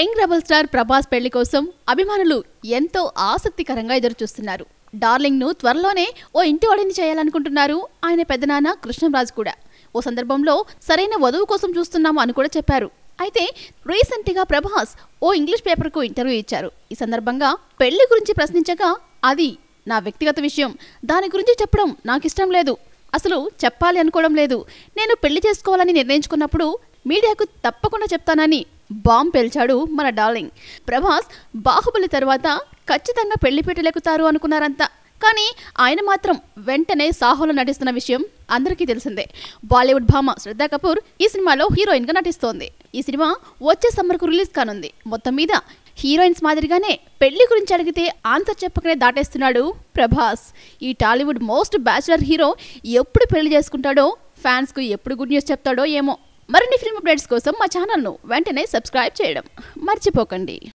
young rebel star Prabhas పెళ్లి కోసం అభిమానులు ఎంతో ఆసక్తికరంగా ఎదురుచూస్తున్నారు డార్లింగ్ ను త్వరలోనే ఓ ఇంటి వాడిని చేయాలనుకుంటున్నారు ఆయన పెద్దనాన్న కృష్ణంరాజు కూడా ఓ సందర్భంలో సరైన వధువు కోసం చూస్తున్నాము అని కూడా చెప్పారు అయితే రీసెంట్ గా ప్రభాస్ ఓ ఇంగ్లీష్ పేపర్ కు ఇంటర్వ్యూ ఇచ్చారు ఈ సందర్భంగా పెళ్లి గురించి ప్రశ్నించగా అది నా వ్యక్తిగత విషయం దాని గురించి చెప్పడం నాకు ఇష్టం లేదు అసలు చెప్పాలి అనుకోవడం లేదు నేను పెళ్లి చేసుకోవాలని నిర్ణయించుకున్నప్పుడు మీడియాకు తప్పకుండా చెప్తానని బాంబ్ పేల్చాడు మన డార్లింగ్ ప్రభాస్ బాహుబలి తర్వాత ఖచ్చితంగా పెళ్లి పెట్టలేకుతారు అనుకున్నారంతా కానీ ఆయన మాత్రం వెంటనే సాహోలో నటిస్తున్న విషయం అందరికీ తెలిసిందే బాలీవుడ్ భామ శ్రద్ధా కపూర్ ఈ సినిమాలో హీరోయిన్ గా నటిస్తోంది ఈ సినిమా వచ్చే సమ్మర్కు రిలీజ్ కానుంది మొత్తం మీద హీరోయిన్స్ మాదిరిగానే పెళ్లి గురించి అడిగితే ఆన్సర్ చెప్పకనే దాటేస్తున్నాడు ప్రభాస్ ఈ టాలీవుడ్ మోస్ట్ బ్యాచులర్ హీరో ఎప్పుడు పెళ్లి చేసుకుంటాడో ఫ్యాన్స్ కు ఎప్పుడు గుడ్ న్యూస్ చెప్తాడో ఏమో మరిన్ని ఫిల్మ్ అప్డేట్స్ కోసం మా ఛానల్ను వెంటనే సబ్స్క్రైబ్ చేయడం మర్చిపోకండి